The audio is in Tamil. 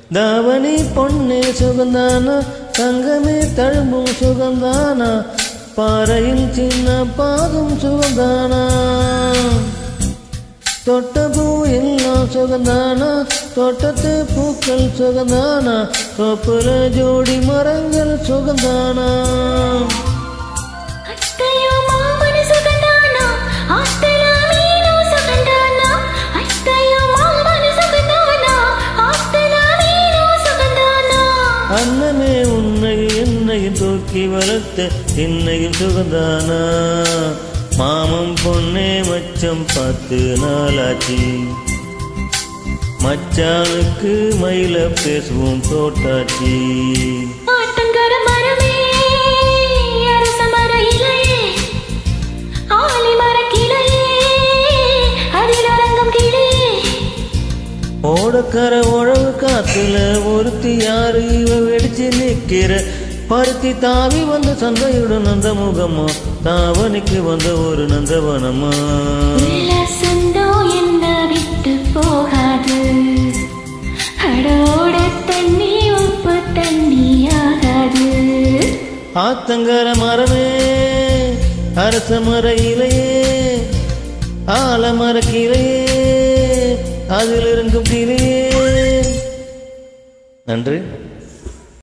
தாவணி பொன்னே சுகந்தானா தங்கமே தழும்பும் சுகந்தானா பாறையில் சின்ன பாதும் சுகந்தானா தொட்ட பூ எல்லாம் சுகந்தானா தோட்டத்து பூக்கள் சுகந்தானா தோப்புல ஜோடி மரங்கள் சுகந்தானா அத்தையோ மாமனு சுகந்தானா ஆத்தல மீனோ சுகந்தானா அத்தையோ மாமனு சுகந்தானா ஆத்தல மீனோ சுகந்தானா அன்னமே உன்னை என்னையும் தூக்கி வளர்த்த என்னையும் சுகந்தானா மாமம் பொன்னே மச்சம் பத்து நாளாச்சு மச்சானுக்கு மயில பேசுவோம் தோட்டாச்சி ஆத்தங்கர மரமே அரச மர இலையே ஆலி மர கிளையே அதில் அரங்கம் கிளியே ஓடக்கர உழவு காத்துல ஒருத்தி யாரு இவ வெடிச்சு நிக்கிற பருத்தி தாவி வந்த சந்தையுடன் நந்த முகமா தாவணிக்கு வந்த ஒரு நந்தவனமா உள்ள சொந்தம் என்ன விட்டு போகாது அடோட தண்ணி உப்பு தண்ணி ஆகாது ஆத்தங்கர மரமே அரச மர இலையே ஆலமர கிளையே அதில் இருக்கும் கிளையே நன்றி